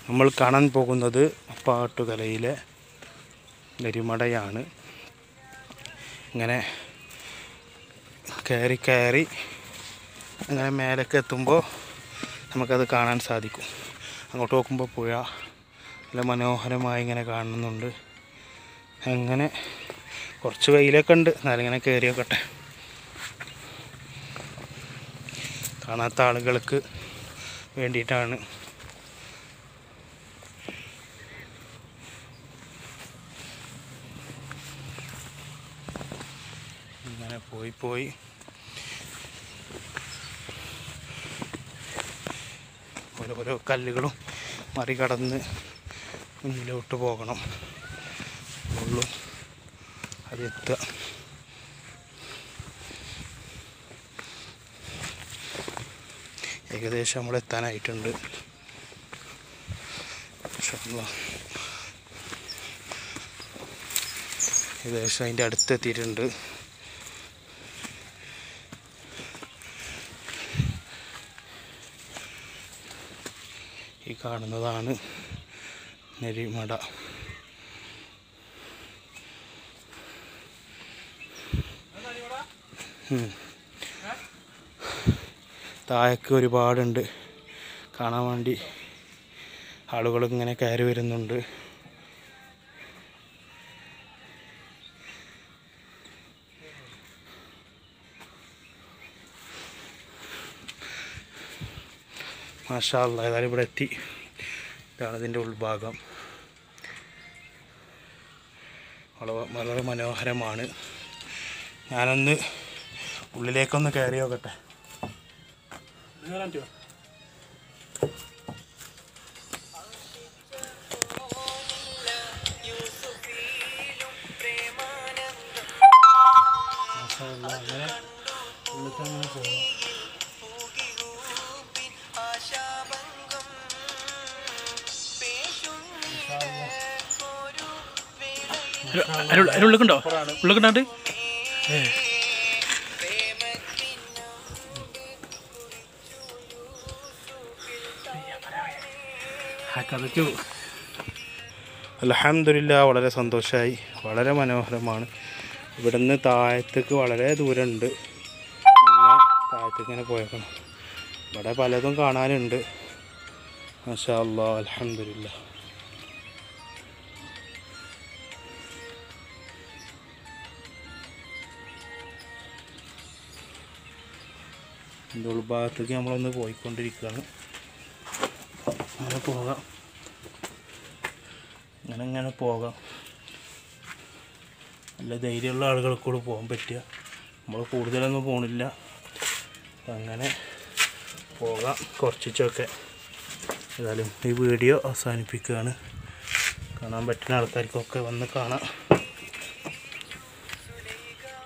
നമ്മൾ കാണാൻ പോകുന്നത് പാട്ടുകലയിലെ നെരിമടയാണ് ഇങ്ങനെ കയറി കയറി അങ്ങനെ മേലേക്ക് എത്തുമ്പോൾ നമുക്കത് കാണാൻ സാധിക്കും അങ്ങോട്ട് നോക്കുമ്പോൾ പുഴ നല്ല മനോഹരമായി ഇങ്ങനെ കാണുന്നുണ്ട് അങ്ങനെ കുറച്ച് വെയിലൊക്കെ ഉണ്ട് എന്നാലും ഇങ്ങനെ കയറി നോക്കട്ടെ കാണാത്ത ആളുകൾക്ക് വേണ്ടിയിട്ടാണ് ഇങ്ങനെ പോയി പോയി ഓരോരോ കല്ലുകളും മറികടന്ന് മുന്നിലോട്ട് പോകണം ഉള്ളു അതെത്തുക ഏകദേശം നമ്മൾ എത്താനായിട്ടുണ്ട് മാഷാ അല്ലാ. ഏകദേശം അതിൻ്റെ അടുത്ത് എത്തിയിട്ടുണ്ട് ഈ കാണുന്നതാണ് നെരിമട ഉം. താഴേക്ക് ഒരുപാടുണ്ട് കാണാൻ വേണ്ടി ആളുകൾ ഇങ്ങനെ കയറി വരുന്നുണ്ട് മാഷാ അല്ലാ ഏതായാലും ഇവിടെ എത്തി ഇതാണ് ഇതിൻ്റെ ഉൾഭാഗം വളരെ വളരെ മനോഹരമാണ് ഞാനൊന്ന് ഉള്ളിലേക്കൊന്ന് കയറി നോക്കട്ടെ മാഷാ അല്ലാ, അങ്ങനെ ഉള്ളിലേക്ക് അങ്ങനെ പോകാം അതിനുള്ളിക്കുണ്ടോ ഉള്ളിക്കുണ്ടാണ്ട് കഥച്ചു അലഹമില്ല വളരെ സന്തോഷമായി വളരെ മനോഹരമാണ് ഇവിടുന്ന് താഴത്തേക്ക് വളരെ ദൂരമുണ്ട് പിന്നെ താഴത്തേക്ക് ഇങ്ങനെ പോയേക്കണം ഇവിടെ പലതും കാണാനുണ്ട് മാഷാ അല്ലാ അലഹമില്ല ഇതിൻ്റെ ഉൾഭാഗത്തേക്ക് നമ്മളൊന്ന് പോയിക്കൊണ്ടിരിക്കുകയാണ് അങ്ങനെ പോകാം അങ്ങനെ ഇങ്ങനെ പോകാം നല്ല ധൈര്യമുള്ള ആളുകൾക്ക് കൂടെ പോകാൻ പറ്റുക നമ്മൾ കൂടുതലൊന്നും പോണില്ല അപ്പം അങ്ങനെ പോകാം കുറച്ചൊക്കെ ഏതായാലും ഈ വീഡിയോ അവസാനിപ്പിക്കുകയാണ് കാണാൻ പറ്റുന്ന ആൾക്കാർക്കൊക്കെ വന്ന് കാണാം